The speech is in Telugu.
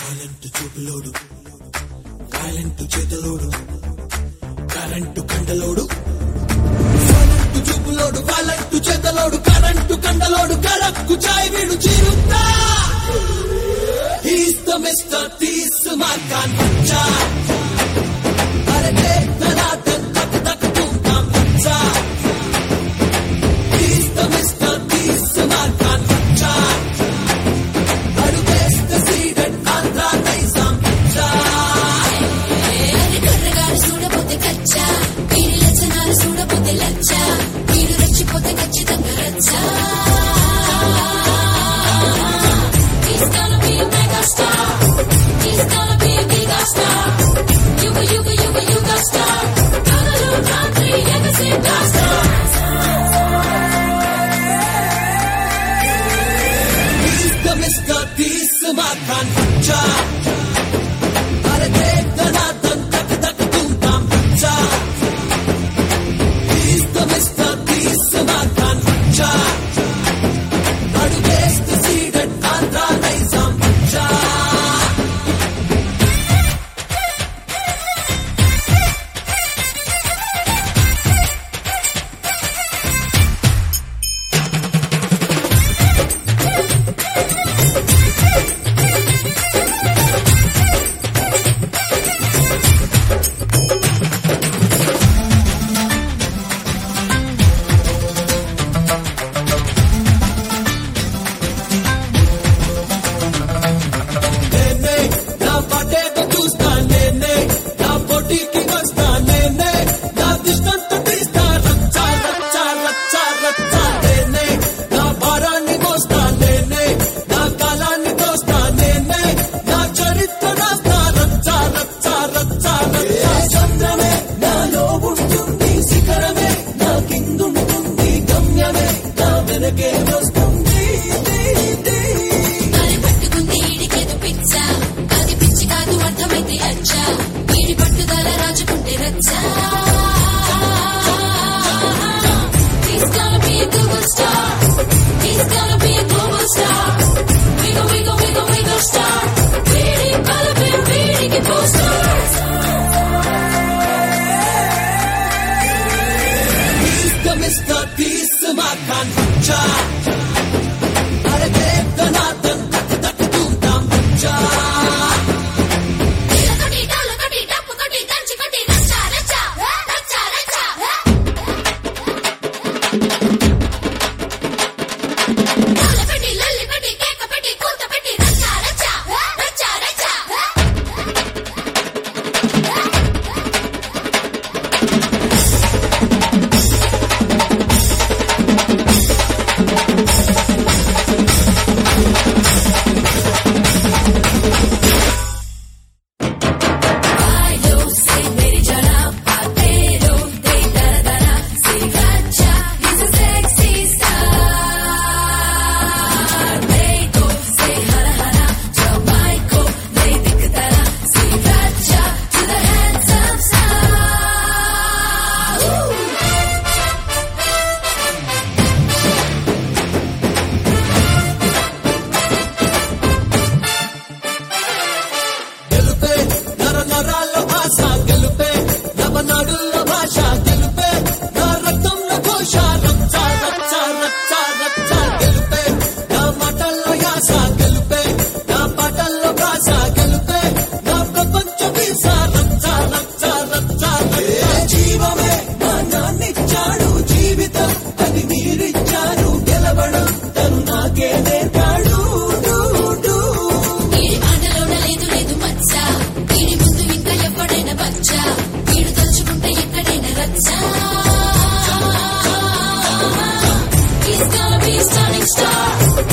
సైలెంట్ చూపులోడు టాలెంట్ చేతలోడు కరెంటు కండలోడు సైలెంట్ చూపులోడు టాలెంట్ చేతలోడు కరెంటు కండలోడు కడక్కు చాయ్ వీడు చీరుతా He's the Mr. తీస్ మార్గాన్ వచ్చా అరే తనాటన్ తక్ తక్ తుమ్ తామ్ వచ్చా He's the Mr. తీస్ మార్గాన్ వచ్చా అడుగేస్తే సీడెడ్ ఆంధ్ర నైజాం వచ్చా కర్రగాడు చూడపోతే కచ్చా వీడి లక్షణాలు చూడపోతే లచ్చ వీడు రెచ్చిపోతే ఖచ్చితంగా రచ్చా He's gonna be a mega star. He's gonna be a giga star. Yuga, yuga, yuga, yuga star. పగలు రాత్రి ఎగసి star. He's the Mr. తీస్ మార్గాన్ వచ్చా అరే తనాటన్ తక్ తక్ తుమ్ తామ్ వచ్చా He's the Mr. తీస్ మార్గాన్ వచ్చా అడుగేస్తే సీడెడ్ ఆంధ్ర నైజాం వచ్చా నేనే నా పటేట చూస్తా నేనే నా పోటీకి వస్తా నేనే నా దిష్టంతో తీస్తా రచ్చా రచ్చా రచ్చా రచ్చా నేనే నా భారాన్ని మోస్తా నేనే నా కాలాన్ని దోస్తా నేనే నా చరిత్ర రాస్తా రచ్చా రచ్చా రచ్చా రచ్చా చంద్రమే నాలో ఉంటుంది శిఖరమే నా కిందుంటుంది గమ్యమే నా వెనకే వస్తుంది అది పట్టుకుంది ఈడికేదో పిచ్చ అది పిచ్చి కాదు అర్థమైతే అచ్చ వీడి పట్టుదల రాజుకుంటే రచ్చ He's gonna be a global star. He's gonna be a global star. Wiggle, wiggle, wiggle, wiggle star. వీడి బలపే వీడికి పోస్టర్ He's the Mr. తీస్ మార్గాన్ వచ్చా అరే తనాటన్ తక్ తక్ తుమ్ తామ్ వచ్చా కొట్టి డాలు కొట్టి డప్పు కొట్టి దంచి కొట్టి రచ్చ రచ్చ రచ్చ రచ్చ డాలు పెట్టి లల్లి పెట్టి కేక పెట్టి కూత పెట్టి రచ్చ రచ్చ రచ్చ రచ్చ Bailo, sei मेरी जरा patero, dei dara dara, sei gaccia, he's a sexy star. Deito, sei hara hara, Joe Michael, dei dik dara, sei gaccia, to the handsome star. గెలుపే నర నరాల్లో ఆశ గెలుపే నవనాడుల్లో భాష గెలుపే నా రక్తంలో ఘోష రచ్చ రచ్చ రచ్చ రచ్చ గెలుపే నా మాటల్లో యాస గెలుపే నా పాటల్లో భాష గెలుపే నా ప్రపంచ వీస రచ్చ రచ్చ రచ్చ రచ్చ జీవమే మా నాన్నిచ్చాడు జీవితం అది మీరిచ్చారు గెలవడం తను నాకే నేర్పాడు డూ, డూ. వీడి మాటలోన లేదు లేదు మచ్చ వీడి ముందు ఇంకా ఎవడైనా బచ్చ వీడు తలుచుకుంటే ఎక్కడైనా రచ్చ He's gonna be a stunning star